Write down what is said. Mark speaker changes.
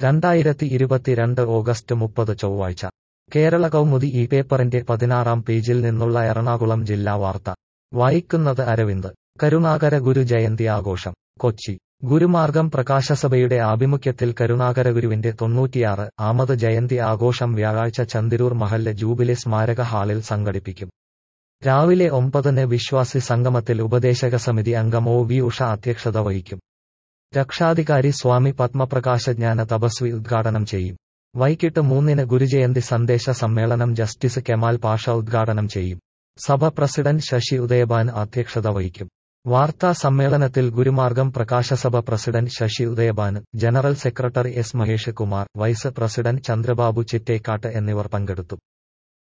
Speaker 1: രണ്ടായിരത്തി ഇരുപത്തിരണ്ട് ഓഗസ്റ്റ് മുപ്പത് ചൊവ്വാഴ്ച കേരള കൗമുദി ഈ പേപ്പറിന്റെ പതിനാറാം പേജിൽ നിന്നുള്ള എറണാകുളം ജില്ലാ വാർത്ത വായിക്കുന്നത് അരവിന്ദ് കരുണാകര ഗുരു ജയന്തി ആഘോഷം കൊച്ചി ഗുരുമാർഗം പ്രകാശസഭയുടെ ആഭിമുഖ്യത്തിൽ കരുണാകര ഗുരുവിന്റെ തൊണ്ണൂറ്റിയാറ് ആമത് ജയന്തി ആഘോഷം വ്യാഴാഴ്ച ചന്ദിരൂർ മഹല്ല് ജൂബിലി സ്മാരക ഹാളിൽ സംഘടിപ്പിക്കും രാവിലെ ഒമ്പതിന് വിശ്വാസി സംഗമത്തിൽ ഉപദേശക സമിതി അംഗം ഒ വി ഉഷ അധ്യക്ഷത വഹിക്കും രക്ഷാധികാരി സ്വാമി പത്മപ്രകാശജ്ഞാന തപസ്വി ഉദ്ഘാടനം ചെയ്യും വൈകിട്ട് മൂന്നിന് ഗുരുജയന്തി സന്ദേശ സമ്മേളനം ജസ്റ്റിസ് കെമാൽ പാഷ ഉദ്ഘാടനം ചെയ്യും സഭ പ്രസിഡന്റ് ശശി ഉദയഭാൻ അധ്യക്ഷത വഹിക്കും വാർത്താ സമ്മേളനത്തിൽ Gurumargam Prakashasabha president Sasi Udayabhan general secretary S Mahesh Kumar vice president Chandrababu Chittekkattu എന്നിവർ പങ്കെടുത്തു